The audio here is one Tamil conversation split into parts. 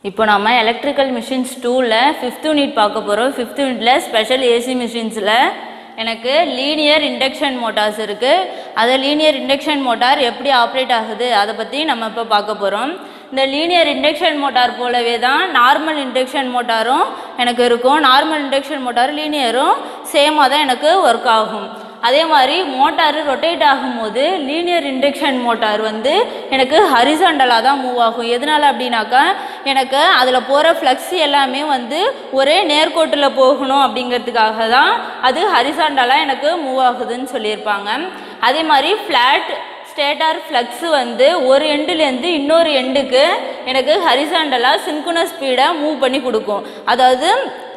இப்போ நம்ம எலக்ட்ரிக்கல் மிஷின்ஸ் டூவில் ஃபிஃப்த் யூனிட் பார்க்க போகிறோம் ஃபிஃப்த் யூனிட்டில் ஸ்பெஷல் ஏசி மிஷின்ஸில் எனக்கு லீனியர் இண்டக்ஷன் மோட்டார்ஸ் இருக்குது அதை லீனியர் இண்டக்ஷன் மோட்டார் எப்படி ஆப்ரேட் ஆகுது அதை பற்றி நம்ம இப்போ பார்க்க போகிறோம் இந்த லீனியர் இண்டக்ஷன் மோட்டார் போலவே தான் நார்மல் இண்டக்ஷன் மோட்டாரும் எனக்கு இருக்கும் நார்மல் இண்டக்ஷன் மோட்டார் லீனியரும் சேமாக தான் எனக்கு ஒர்க் ஆகும் அதே மாதிரி மோட்டார் ரொட்டேட் ஆகும்போது லீனியர் இண்டக்ஷன் மோட்டார் வந்து எனக்கு ஹரிசாண்டலாக தான் மூவ் ஆகும் எதனால் அப்படின்னாக்கா எனக்கு அதில் போகிற ஃப்ளக்ஸ் எல்லாமே வந்து ஒரே நேர்கோட்டில் போகணும் அப்படிங்கிறதுக்காக தான் அது ஹரிசாண்டலாக எனக்கு மூவ் ஆகுதுன்னு சொல்லியிருப்பாங்க அதே மாதிரி ஃப்ளாட் ஸ்டேட்டார் ஃப்ளக்ஸு வந்து ஒரு எண்டுலேருந்து இன்னொரு எண்டுக்கு எனக்கு ஹரிசாண்டலாக சின்குனஸ் ஸ்பீடை மூவ் பண்ணி கொடுக்கும் அதாவது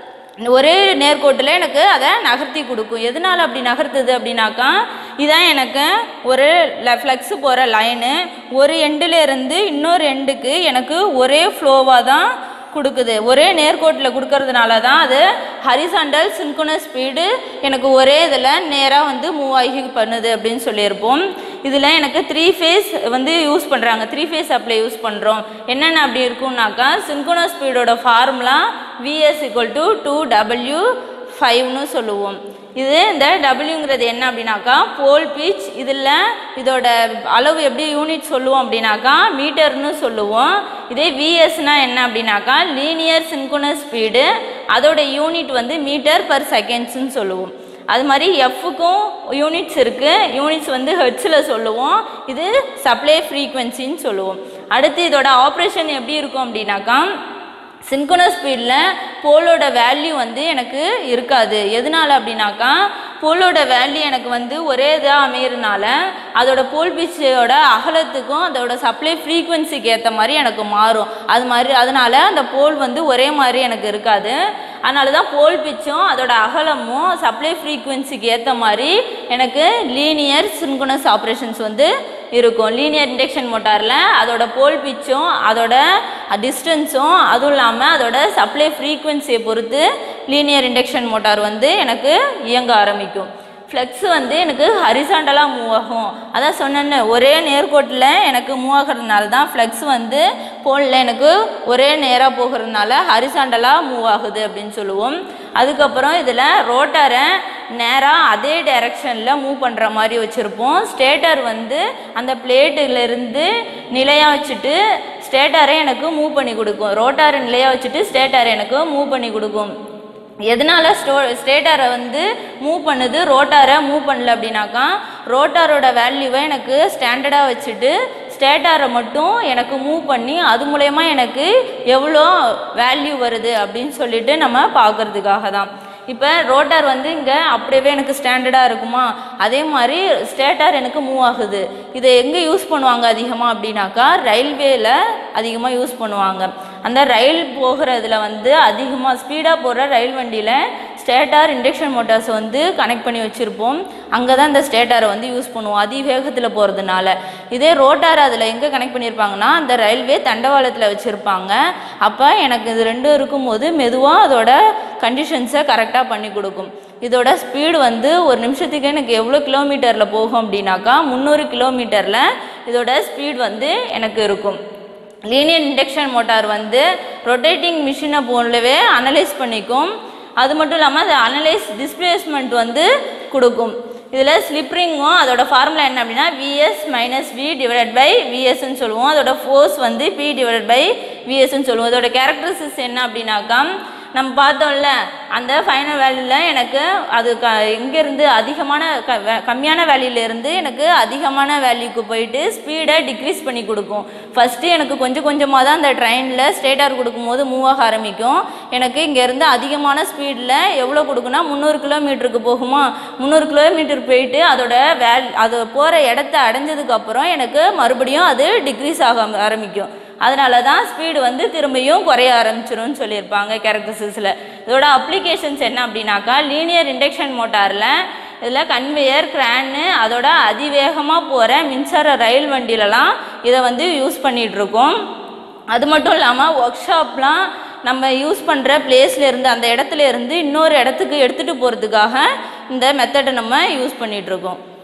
ஒரே நேர்கோட்டில் எனக்கு அதை நகர்த்தி கொடுக்கும் எதனால் அப்படி நகர்த்துது அப்படின்னாக்கா இதான் எனக்கு ஒரு ஃப்ளக்ஸு போகிற லைனு ஒரு எண்டில் இருந்து இன்னொரு எண்டுக்கு எனக்கு ஒரே ஃப்ளோவாக தான் கொடுக்குது ஒரே நேர்கோட்டில் கொடுக்கறதுனால தான் அது ஹரிசாண்டல் சின்குனஸ் ஸ்பீடு எனக்கு ஒரே இதில் நேராக வந்து மூவ் ஆகி பண்ணுது அப்படின்னு சொல்லியிருப்போம் இதில் எனக்கு த்ரீ ஃபேஸ் வந்து யூஸ் பண்ணுறாங்க த்ரீ ஃபேஸ் அப்ளை யூஸ் பண்ணுறோம் என்னென்ன அப்படி இருக்கும்னாக்கா சின்குனஸ் ஸ்பீடோட formula VS equal to two W ஃபைவ்னு சொல்லுவோம் இது இந்த டபிள்யூங்கிறது என்ன அப்படின்னாக்கா போல் பீச் இதில் இதோட அளவு எப்படி யூனிட் சொல்லுவோம் அப்படின்னாக்கா மீட்டர்னு சொல்லுவோம் இதே விஎஸ்னா என்ன அப்படின்னாக்கா லீனியர் சின்குனஸ் ஸ்பீடு அதோட யூனிட் வந்து மீட்டர் பர் செகண்ட்ஸ்னு சொல்லுவோம் அது மாதிரி எஃப்க்கும் யூனிட்ஸ் இருக்குது யூனிட்ஸ் வந்து ஹெட்ஸில் சொல்லுவோம் இது சப்ளை ஃப்ரீக்வன்சின்னு சொல்லுவோம் அடுத்து இதோட ஆப்ரேஷன் எப்படி இருக்கும் அப்படின்னாக்கா சின்குனஸ் ஸ்பீடில் போலோட வேல்யூ வந்து எனக்கு இருக்காது எதனால் அப்படின்னாக்கா போலோட வேல்யூ எனக்கு வந்து ஒரே இதாக அமையறதுனால அதோட போல் பீச்சோட அகலத்துக்கும் அதோட சப்ளை ஃப்ரீக்குவென்சிக்கு ஏற்ற மாதிரி எனக்கு மாறும் அது மாதிரி அதனால் அந்த போல் வந்து ஒரே மாதிரி எனக்கு இருக்காது அதனால தான் போல் பிச்சும் அதோட அகலமும் சப்ளை ஃப்ரீக்குவென்சிக்கு ஏற்ற மாதிரி எனக்கு லீனியர் சின்குனஸ் ஆப்ரேஷன்ஸ் வந்து இருக்கும் லீனியர் இண்டக்ஷன் மோட்டாரில் அதோட போல் பிச்சும் அதோட டிஸ்டன்ஸும் அதுவும் இல்லாமல் அதோட சப்ளை ஃப்ரீக்குவென்சியை பொறுத்து லீனியர் இண்டக்ஷன் மோட்டார் வந்து எனக்கு இயங்க ஆரம்பிக்கும் ஃப்ளெக்ஸ் வந்து எனக்கு ஹரிசாண்டலாக மூவ் ஆகும் அதான் சொன்னேன்னு ஒரே நேர்கோட்டில் எனக்கு மூவ் ஆகிறதுனால தான் ஃப்ளெக்ஸ் வந்து போலில் எனக்கு ஒரே நேராக போகிறதுனால ஹரிசாண்டலாக மூவ் ஆகுது அப்படின்னு சொல்லுவோம் அதுக்கப்புறம் இதில் ரோட்டரை நேராக அதே டைரெக்ஷனில் மூவ் பண்ணுற மாதிரி வச்சுருப்போம் ஸ்டேட்டர் வந்து அந்த பிளேட்டிலிருந்து நிலையாக வச்சுட்டு ஸ்டேட்டரை எனக்கு மூவ் பண்ணி கொடுக்கும் ரோட்டாரை நிலையாக வச்சுட்டு ஸ்டேட்டரை எனக்கு மூவ் பண்ணி கொடுக்கும் எதனால் ஸ்டோ ஸ்டேட்டாரை வந்து மூவ் பண்ணுது ரோட்டாரை மூவ் பண்ணல அப்படின்னாக்கா ரோட்டாரோட வேல்யூவை எனக்கு ஸ்டாண்டர்டாக வச்சுட்டு ஸ்டேட்டாரை மட்டும் எனக்கு மூவ் பண்ணி அது மூலயமா எனக்கு எவ்வளோ வேல்யூ வருது அப்படின்னு சொல்லிட்டு நம்ம பார்க்குறதுக்காக தான் இப்போ ரோட்டார் வந்து இங்கே அப்படியே எனக்கு ஸ்டாண்டர்டாக இருக்குமா அதே மாதிரி ஸ்டேட்டார் எனக்கு மூவ் ஆகுது இதை எங்கே யூஸ் பண்ணுவாங்க அதிகமாக அப்படின்னாக்கா ரயில்வேல அதிகமாக யூஸ் பண்ணுவாங்க அந்த ரயில் போகிறதுல வந்து அதிகமாக ஸ்பீடாக போகிற ரயில் வண்டியில் ஸ்டேட்டார் இண்டக்ஷன் மோட்டார்ஸ் வந்து கனெக்ட் பண்ணி வச்சுருப்போம் அங்கே தான் இந்த ஸ்டேட்டாரை வந்து யூஸ் பண்ணுவோம் அதிவேகத்தில் போகிறதுனால இதே ரோட்டார் அதில் எங்கே கனெக்ட் பண்ணியிருப்பாங்கன்னா அந்த ரயில்வே தண்டவாளத்தில் வச்சுருப்பாங்க அப்போ எனக்கு இது ரெண்டும் இருக்கும்போது மெதுவாக அதோட கண்டிஷன்ஸை கரெக்டாக பண்ணி கொடுக்கும் இதோட ஸ்பீடு வந்து ஒரு நிமிஷத்துக்கு எனக்கு எவ்வளோ கிலோமீட்டரில் போகும் அப்படின்னாக்கா முந்நூறு கிலோமீட்டரில் இதோட ஸ்பீட் வந்து எனக்கு இருக்கும் லீனியர் இண்டக்ஷன் மோட்டார் வந்து ரொட்டேட்டிங் மிஷினை போலவே அனலைஸ் பண்ணிக்கும் அது மட்டும் இல்லாமல் அது அனலைஸ் டிஸ்பிளேஸ்மெண்ட் வந்து கொடுக்கும் இதில் ஸ்லிப்ரிங்கும் அதோட ஃபார்முலா என்ன அப்படின்னா VS minus V divide by விஎஸ்ன்னு சொல்லுவோம் அதோட ஃபோர்ஸ் வந்து பி டிவைட் பை விஎஸ்ன்னு சொல்லுவோம் அதோட கேரக்டரிஸ்டிக்ஸ் என்ன அப்படின்னாக்கா நம்ம பார்த்தோம்ல அந்த ஃபைனல் வேல்யூவில் எனக்கு அது க எங்கேருந்து அதிகமான க வே- கம்மியான வேல்யூலேருந்து எனக்கு அதிகமான வேல்யூக்கு போயிட்டு ஸ்பீடை டிக்ரீஸ் பண்ணி கொடுக்கும் ஃபஸ்ட்டு எனக்கு கொஞ்சம் கொஞ்சமாக தான் அந்த ட்ரெயினில் ஸ்டேட்டார் கொடுக்கும்போது மூவ் ஆக ஆரம்பிக்கும் எனக்கு இங்கேருந்து அதிகமான ஸ்பீடில் எவ்வளோ கொடுக்குன்னா முந்நூறு கிலோமீட்டருக்கு போகுமா முந்நூறு கிலோமீட்டர் போயிட்டு அதோட வேல் அது போகிற இடத்த அடைஞ்சதுக்கப்புறம் எனக்கு மறுபடியும் அது டிக்ரீஸ் ஆக ஆரம்பிக்கும் அதனால தான் ஸ்பீடு வந்து திரும்பியும் குறைய ஆரம்பிச்சிரும்னு சொல்லியிருப்பாங்க கேரக்டரிஸ்டிக்ஸில் இதோட அப்ளிகேஷன்ஸ் என்ன அப்படின்னாக்கா லீனியர் இண்டக்ஷன் மோட்டாரில் இதில் கன்வேயர் கிரான்னு அதோட அதிவேகமாக போகிற மின்சார ரயில் வண்டியிலலாம் இதை வந்து யூஸ் பண்ணிகிட்ருக்கோம் அது மட்டும் இல்லாமல் ஒர்க் ஷாப்லாம் நம்ம யூஸ் பண்ணுற பிளேஸ்ல இருந்து அந்த இடத்துல இருந்து இன்னொரு இடத்துக்கு எடுத்துகிட்டு போகிறதுக்காக இந்த மெத்தடை நம்ம யூஸ் பண்ணிகிட்ருக்கோம்